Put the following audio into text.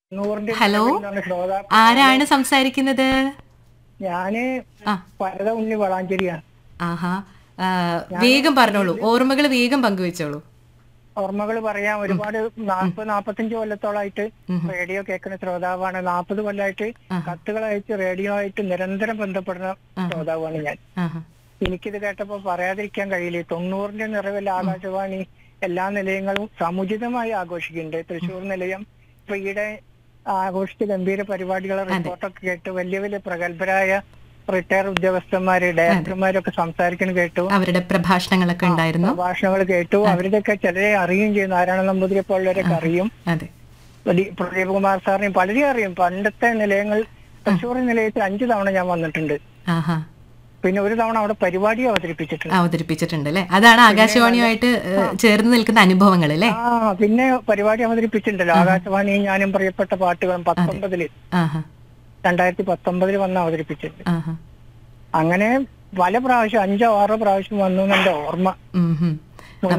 നൂറിന്റെ ഹലോ നിറവിലാണ് ശ്രോതാ ആരാണ് സംസാരിക്കുന്നത് ഞാന് ആ ഭരത ഉണ്ണി വളാഞ്ചേരിയാണ് ആഹാ ആ, വേഗം പറഞ്ഞോളൂ ഓർമ്മകൾ വേഗം പങ്കുവെച്ചോളൂ ഓർമ്മകൾ പറയാൻ ഒരുപാട് നാൽപ്പത് നാൽപ്പത്തഞ്ച് കൊല്ലത്തോളായിട്ട് റേഡിയോ കേൾക്കുന്ന ശ്രോതാവാണ് നാൽപ്പത് കൊല്ലമായിട്ട് കത്തുകൾ അയച്ച് റേഡിയോ ആയിട്ട് നിരന്തരം ബന്ധപ്പെടുന്ന ശ്രോതാവാണ് ഞാൻ ആഹാ എനിക്കിത് കേട്ടപ്പോ പറയാതിരിക്കാൻ കഴിയില്ല തൊണ്ണൂറിന്റെ നിറവിൽ ആകാശവാണി എല്ലാ നിലയങ്ങളും സമുചിതമായി ആഘോഷിക്കുന്നുണ്ട് തൃശ്ശൂർ നിലയം ഇപ്പൊ ഈയിടെ ആഘോഷിച്ച ഗംഭീര പരിപാടികളെ റിപ്പോർട്ടൊക്കെ കേട്ട് വലിയ വലിയ പ്രഗത്ഭരായ റിട്ടയർ ഉദ്യോഗസ്ഥന്മാര് ഡയറക്ടർമാരൊക്കെ സംസാരിക്കുന്ന കേട്ടു അവരുടെ പ്രഭാഷണങ്ങളൊക്കെ ഉണ്ടായിരുന്നു പ്രഭാഷണങ്ങൾ കേട്ടു അവരുടെയൊക്കെ ചിലരെ അറിയുകയും ചെയ്യും നാരായണ നമ്പൂതിരിയെ പോലുള്ളവരൊക്കെ അറിയും അതെ പ്രദീ- പ്രദീപകുമാർ സാറിനെയും പലരെയും അറിയും പണ്ടത്തെ നിലയങ്ങൾ തൃശ്ശൂർ നിലയത്തിൽ അഞ്ചു തവണ ഞാൻ വന്നിട്ടുണ്ട് ആഹാ പിന്നെ ഒരു തവണ അവിടെ പരിപാടി അവതരിപ്പിച്ചിട്ടുണ്ട് അവതരിപ്പിച്ചിട്ടുണ്ട് അല്ലേ അതാണ് ആകാശവാണിയുമായിട്ട് ഏ, ചേർന്ന് നിൽക്കുന്ന അനുഭവങ്ങൾ അല്ലേ ആ പിന്നെ പരിപാടി അവതരിപ്പിച്ചിട്ടുണ്ടല്ലോ ആകാശവാണി ഞാനും പ്രിയപ്പെട്ട പാട്ടുകളും പത്തൊമ്പതില് ആഹാ രണ്ടായിരത്തി പത്തൊമ്പതിൽ വന്ന് അവതരിപ്പിച്ചിട്ടുണ്ട് ആഹാ അങ്ങനെ പല പ്രാവശ്യം അഞ്ചോ ആറോ പ്രാവശ്യം വന്നു എന്റെ ഓർമ്മ ഉം ഹും